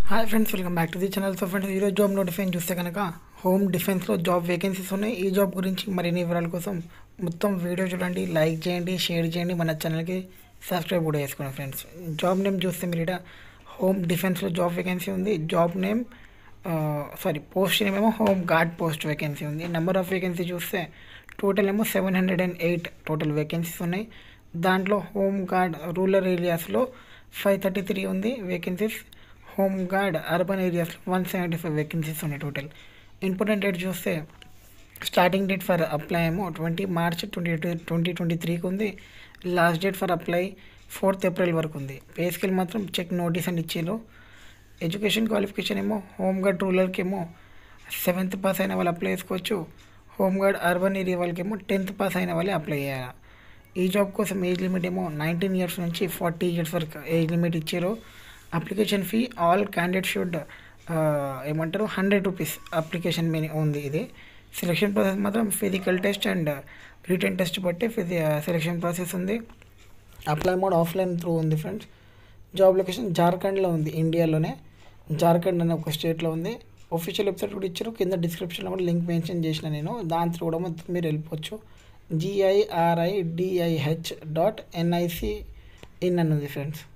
hi friends welcome back to the channel so friends ఈరోజు job notification చూస్తే కనుక home డిఫెన్స్లో జాబ్ వేకెన్సీస్ ఉన్నాయి ఈ జాబ్ గురించి మరిన్ని వివరాల కోసం మొత్తం వీడియో చూడండి లైక్ చేయండి షేర్ చేయండి మన ఛానల్కి సబ్స్క్రైబ్ కూడా చేసుకోండి ఫ్రెండ్స్ జాబ్ నేమ్ చూస్తే మీరు ఇక్కడ హోమ్ డిఫెన్స్లో జాబ్ వేకెన్సీ ఉంది job name sorry post name ఏమో హోమ్ గార్డ్ పోస్ట్ వేకెన్సీ ఉంది నెంబర్ ఆఫ్ వేకెన్సీ చూస్తే టోటల్ ఏమో seven hundred and eight total vacancies ఉన్నాయి దాంట్లో హోమ్ గార్డ్ రూరల్ ఏరియాస్లో ఫైవ్ థర్టీ త్రీ ఉంది వేకెన్సీస్ హోమ్ గార్డ్ అర్బన్ ఏరియాస్లో వన్ సెవెంటీ ఫైవ్ వేకెన్సీస్ ఉన్నాయి టోటల్ ఇంపార్టెంట్ డేట్ చూస్తే స్టార్టింగ్ డేట్ ఫర్ అప్లై ఏమో twenty March twenty twenty twenty త్రీకి ఉంది last date for apply fourth April వరకు ఉంది పే స్కేల్ మాత్రం చెక్ నోటీస్ అని ఇచ్చారు ఎడ్యుకేషన్ క్వాలిఫికేషన్ ఏమో హోమ్ గార్డ్ రూరల్కి ఏమో సెవెంత్ పాస్ అయిన వాళ్ళు అప్లై చేసుకోవచ్చు హోమ్ గార్డ్ అర్బన్ ఏరియా వాళ్ళకేమో టెన్త్ పాస్ అయిన వాళ్ళే అప్లై చేయాలి ఈ జాబ్ కోసం ఏజ్ లిమిట్ ఏమో నైన్టీన్ ఇయర్స్ నుంచి ఫార్టీ ఇయర్స్ వరకు ఏజ్ లిమిట్ ఇచ్చారు application fee all candidate should ఏమంటారు హండ్రెడ్ రూపీస్ అప్లికేషన్ మీ ఉంది ఇది సెలక్షన్ ప్రాసెస్ మాత్రం physical test and written test బట్టి ఫిజి సెలక్షన్ ప్రాసెస్ ఉంది అప్లై మోడ్ ఆఫ్లైన్ త్రూ ఉంది ఫ్రెండ్స్ జాబ్ లొకేషన్ జార్ఖండ్లో ఉంది ఇండియాలోనే జార్ఖండ్ అనే ఒక స్టేట్లో ఉంది ఒఫీషియల్ వెబ్సైట్ కూడా ఇచ్చారు కింద డిస్క్రిప్షన్లో కూడా లింక్ మెన్షన్ చేసిన నేను దాని త్రూ కూడా మొత్తం మీరు వెళ్ళిపోవచ్చు GIRI DIH dot NIC in అని ఉంది ఫ్రెండ్స్